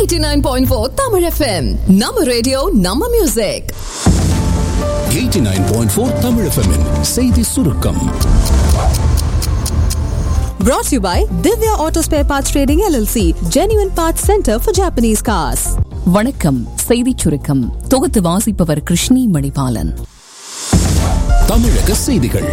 89.4 Tamil FM. நம்ம radio நம்ம music 89.4 Tamil FM -இன் செய்தி சுருக்கம் brought to you by Divya Auto Spare Parts Trading LLC, Genuine Parts Center for Japanese cars. வணக்கம் செய்திச் சுருக்கம் தொகுத்து வாசிப்பவர் கிருஷ்ணி மணிபாலன் தமிழக செய்திகள்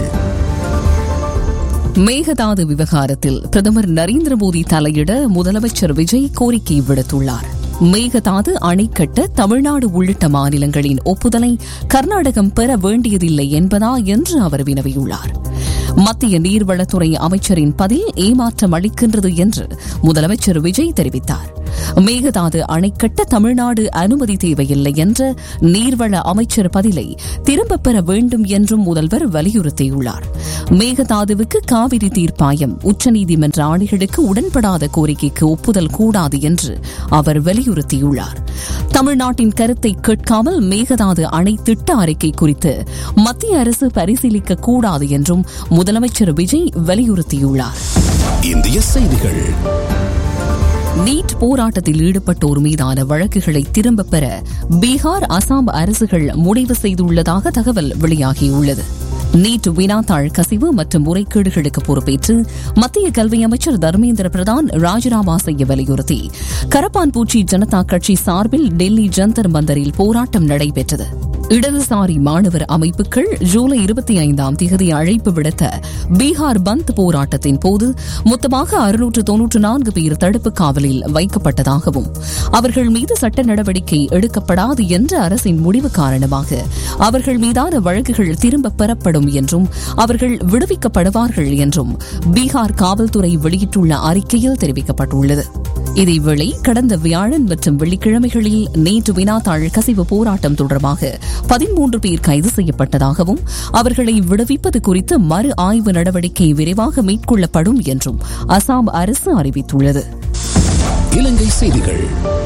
மேகதாது விவகாரத்தில் பிரதமர் நரேந்திர மோடி தலையிட முதலமைச்சர் விஜய் கோரிக்கை விடுத்துள்ளார் மேகதாது அணை கட்ட தமிழ்நாடு உள்ளிட்ட மாநிலங்களின் ஒப்புதலை கர்நாடகம் பெற வேண்டியதில்லை என்பதா என்று அவர் வினவியுள்ளார் மத்திய நீர்வளத்துறை அமைச்சரின் பதில் ஏமாற்றம் அளிக்கின்றது என்று முதலமைச்சர் விஜய் தெரிவித்தார் மேகதாது அணை கட்ட தமிழ்நாடு அனுமதி தேவையில்லை என்ற நீர்வள அமைச்சர் பதிலை திரும்பப் பெற வேண்டும் என்றும் முதல்வர் வலியுறுத்தியுள்ளார் மேகதாதுவுக்கு காவிரி தீர்ப்பாயம் உச்சநீதிமன்ற ஆணைகளுக்கு உடன்படாத கோரிக்கைக்கு ஒப்புதல் கூடாது என்று அவர் வலியுறுத்தியுள்ளார் தமிழ்நாட்டின் கருத்தை கேட்காமல் மேகதாது அணை திட்ட அறிக்கை குறித்து மத்திய அரசு பரிசீலிக்க கூடாது என்றும் முதலமைச்சர் விஜய் வலியுறுத்தியுள்ளார் இந்திய செய்திகள் நீட் போராட்டத்தில் ஈடுபட்டோர் மீதான வழக்குகளை திரும்பப் பெற பீகார் அசாம் அரசுகள் முடிவு செய்துள்ளதாக தகவல் வெளியாகியுள்ளது நீட் வினாத்தாள் கசிவு மற்றும் முறைகேடுகளுக்கு பொறுப்பேற்று மத்திய கல்வி அமைச்சர் தர்மேந்திர பிரதான் ராஜினாமா செய்ய வலியுறுத்தி கரப்பான்பூச்சி ஜனதா கட்சி சார்பில் டெல்லி ஜந்தர் மந்தரில் போராட்டம் நடைபெற்றது இடதுசாரி மாணவர் அமைப்புகள் ஜூலை இருபத்தி ஐந்தாம் தேதி அழைப்பு விடுத்த பீகார் பந்த் போராட்டத்தின் போது மொத்தமாக அறுநூற்று தொன்னூற்று நான்கு பேர் தடுப்பு காவலில் வைக்கப்பட்டதாகவும் அவர்கள் மீது சட்ட நடவடிக்கை எடுக்கப்படாது என்ற அரசின் முடிவு காரணமாக அவர்கள் மீதான வழக்குகள் திரும்பப் பெறப்படும் என்றும் அவர்கள் விடுவிக்கப்படுவார்கள் என்றும் பீகார் காவல்துறை வெளியிட்டுள்ள அறிக்கையில் தெரிவிக்கப்பட்டுள்ளது இதேவேளை கடந்த வியாழன் மற்றும் வெள்ளிக்கிழமைகளில் நேற்று வினாத்தாள் கசிவு போராட்டம் தொடர்பாக பதிமூன்று பேர் கைது செய்யப்பட்டதாகவும் அவர்களை விடுவிப்பது குறித்து மறு ஆய்வு நடவடிக்கை விரைவாக மேற்கொள்ளப்படும் என்றும் அசாம் அரசு அறிவித்துள்ளது இலங்கை செய்திகள்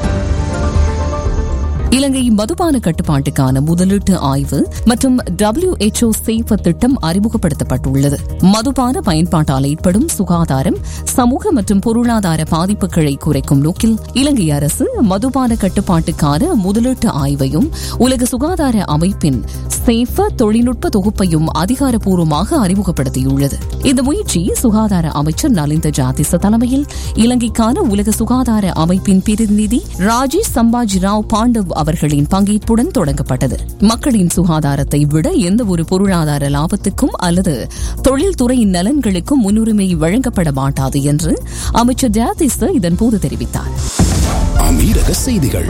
இலங்கை மதுபான கட்டுப்பாட்டுக்கான முதலீட்டு ஆய்வு மற்றும் டபிள்யூஎச்ஓ சேஃபர் திட்டம் அறிமுகப்படுத்தப்பட்டுள்ளது மதுபான பயன்பாட்டால் ஏற்படும் சுகாதாரம் சமூக மற்றும் பொருளாதார பாதிப்புகளை குறைக்கும் நோக்கில் இலங்கை அரசு மதுபான கட்டுப்பாட்டுக்கான முதலீட்டு ஆய்வையும் உலக சுகாதார அமைப்பின் சேஃபர் தொழில்நுட்ப தொகுப்பையும் அதிகாரப்பூர்வமாக அறிமுகப்படுத்தியுள்ளது இந்த முயற்சி சுகாதார அமைச்சர் நலிந்த ஜாதிச தலைமையில் இலங்கைக்கான உலக சுகாதார அமைப்பின் பிரதிநிதி ராஜேஷ் சம்பாஜி ராவ் பாண்டவ் அவர்களின் பங்கேற்புடன் தொடங்கப்பட்டது மக்களின் சுகாதாரத்தை விட எந்த ஒரு பொருளாதார லாபத்துக்கும் அல்லது தொழில்துறையின் நலன்களுக்கும் முன்னுரிமை வழங்கப்பட மாட்டாது என்று அமைச்சர் ஜாதிஸ் இதன்போது தெரிவித்தார் அமீரக செய்திகள்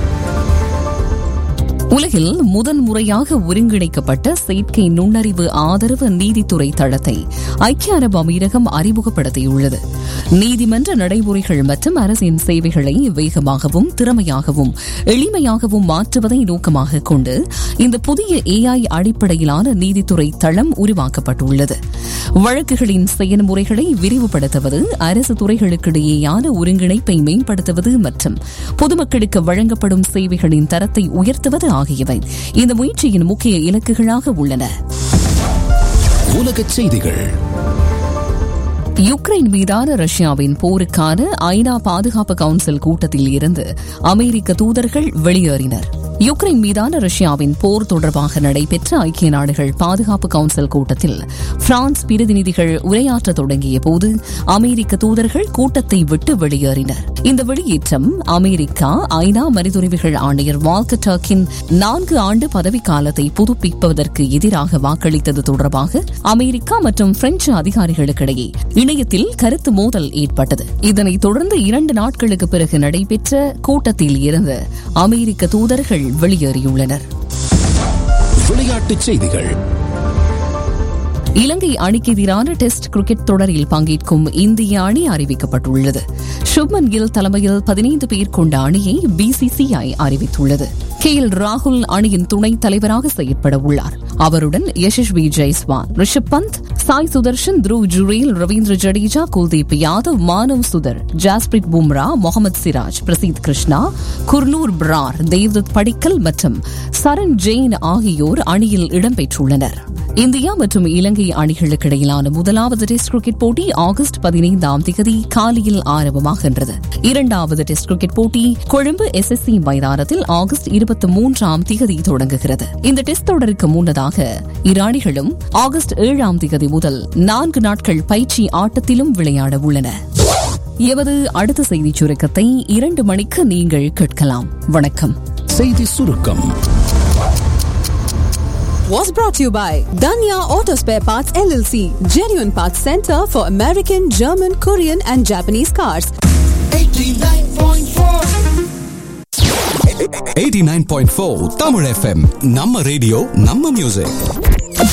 உலகில் முதன் முறையாக ஒருங்கிணைக்கப்பட்ட செயற்கை நுண்ணறிவு ஆதரவு நீதித்துறை தளத்தை ஐக்கிய அரபு அமீரகம் அறிமுகப்படுத்தியுள்ளது நீதிமன்ற நடைமுறைகள் மற்றும் அரசின் சேவைகளை வேகமாகவும் திறமையாகவும் எளிமையாகவும் மாற்றுவதை நோக்கமாக கொண்டு இந்த புதிய ஏஐ அடிப்படையிலான நீதித்துறை தளம் உருவாக்கப்பட்டுள்ளது வழக்குகளின் செயல்முறைகளை விரிவுபடுத்துவது அரசு துறைகளுக்கிடையேயான ஒருங்கிணைப்பை மேம்படுத்துவது மற்றும் பொதுமக்களுக்கு வழங்கப்படும் சேவைகளின் தரத்தை உயர்த்துவது ஆகியவை இந்த முயற்சியின் முக்கிய இலக்குகளாக உள்ளன உலகச் செய்திகள் யுக்ரைன் மீதான ரஷ்யாவின் போருக்கான ஐநா பாதுகாப்பு கவுன்சில் கூட்டத்தில் இருந்து அமெரிக்க தூதர்கள் வெளியேறினர் யுக்ரைன் மீதான ரஷ்யாவின் போர் தொடர்பாக நடைபெற்ற ஐக்கிய நாடுகள் பாதுகாப்பு கவுன்சில் கூட்டத்தில் பிரான்ஸ் பிரதிநிதிகள் உரையாற்ற தொடங்கிய போது அமெரிக்க தூதர்கள் கூட்டத்தை விட்டு வெளியேறினர் இந்த வெளியேற்றம் அமெரிக்கா ஐநா மனிதுரிமைகள் ஆணையர் வால்கர் டர்க்கின் நான்கு ஆண்டு பதவிக்காலத்தை புதுப்பிப்பதற்கு எதிராக வாக்களித்தது தொடர்பாக அமெரிக்கா மற்றும் பிரெஞ்சு அதிகாரிகளுக்கிடையே இணையத்தில் கருத்து மோதல் ஏற்பட்டது இதனைத் தொடர்ந்து இரண்டு நாட்களுக்கு பிறகு நடைபெற்ற கூட்டத்தில் இருந்து அமெரிக்க தூதர்கள் வெளியேறியுள்ளனர் விளையாட்டுச் செய்திகள் இலங்கை அணிக்கு எதிரான டெஸ்ட் கிரிக்கெட் தொடரில் பங்கேற்கும் இந்திய அணி அறிவிக்கப்பட்டுள்ளது சுப்மன் கில் தலைமையில் பதினைந்து பேர் கொண்ட அணியை பிசிசிஐ அறிவித்துள்ளது கே எல் ராகுல் அணியின் துணைத் தலைவராக செயற்பட உள்ளார் அவருடன் யசஸ்வி ஜெய்ஸ்வால் ரிஷப் பந்த் சாய் சுதர்ஷன் த்ருவ் ஜுரேல் ரவீந்திர ஜடேஜா குல்தீப் யாதவ் மானவ் சுதர் ஜாஸ்பிரிட் பும்ரா முகமது சிராஜ் பிரசீத் கிருஷ்ணா குர்னூர் பிரார் தேவ்தத் படிக்கல் மற்றும் சரண் ஜெயின் ஆகியோர் அணியில் இடம்பெற்றுள்ளனர் இந்தியா மற்றும் இலங்கை அணிகளுக்கு இடையிலான முதலாவது டெஸ்ட் கிரிக்கெட் போட்டி ஆகஸ்ட் பதினைந்தாம் தேதி காலையில் ஆரம்பமாகின்றது இரண்டாவது டெஸ்ட் கிரிக்கெட் போட்டி கொழும்பு எஸ்எஸ்சி மைதானத்தில் ஆகஸ்ட் இருபத்தி மூன்றாம் தேதி தொடங்குகிறது இந்த டெஸ்ட் தொடருக்கு முன்னதாக இரு அணிகளும் ஆகஸ்ட் ஏழாம் தேதி முதல் நான்கு நாட்கள் பயிற்சி ஆட்டத்திலும் விளையாட உள்ளன எமது அடுத்த செய்திச் சுருக்கத்தை இரண்டு மணிக்கு நீங்கள் கேட்கலாம் வணக்கம் செய்தி சுருக்கம் Was brought to you by Danya Auto Spare Parts LLC, genuine parts center for American, German, Korean, and Japanese cars. 89.4 Tamil FM நம்ம ரேடியோ நம்ம மியூசிக்